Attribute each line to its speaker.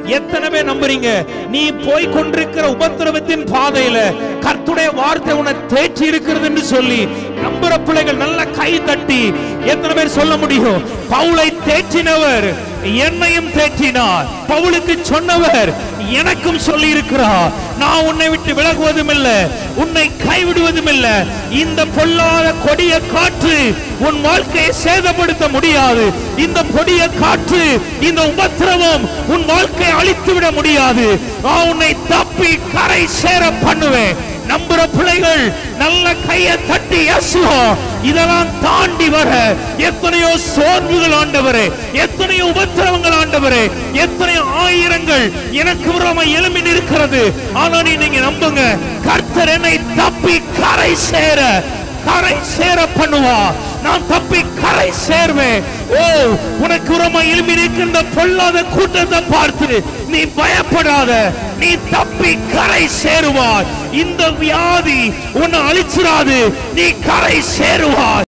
Speaker 1: எத்தனை பேர் நம்புறீங்க நீ போய் கொண்டிருக்கிற உபத்திரவத்தின் பாதையில கர்த்துடைய வார்த்தை உன்னை தேய்ச்சி இருக்கிறது என்று சொல்லி நம்புற பிள்ளைகள் நல்ல கை தட்டி எத்தனை பேர் சொல்ல முடியும் பவுலை தேற்றினவர் என்னையும் தேற்றினார் பவுலுக்கு சொன்னவர் எனக்கும் சொல்லி இருக்கிறார் நான் உன்னை விட்டு விலகுவதும் இல்ல உன்னை கைவிடுவதும் இல்ல இந்த பொல்லாத கொடிய காற்று உன் வாழ்க்கையை சேதப்படுத்த முடியாது இந்த கொடிய காற்று இந்த உபத்திரவம் உன் வாழ்க்கையை அழித்து விட முடியாது நான் உன்னை தப்பி கரை சேர பண்ணுவேன் நம்புற பிள்ளைகள் நல்ல கையை தட்டி இயேசுவா இதெல்லாம் தாண்டி வர எத்தனையோ சோர்வுகள் ஆண்டவரே எத்தனையோ உபத்திரவங்கள் ஆண்டவரே எத்தனையோ ஆயிரங்கள் எனக்கு விரோதமா எழும்பி நிற்கிறது ஆனா நீ நீங்க நம்புங்க கர்த்தர் என்னை தப்பி கரை சேர கரை சேர பண்ணுவா நான் தப்பி கரை சேர்வேன் ஓ உனக்கு உரமா எழுப்பி நிற்கின்ற பொல்லாத கூட்டத்தை பார்த்து நீ பயப்படாத நீ தப்பி கரை சேருவாய் இந்த வியாதி உன்னை அழிச்சிடாது நீ கரை சேருவாய்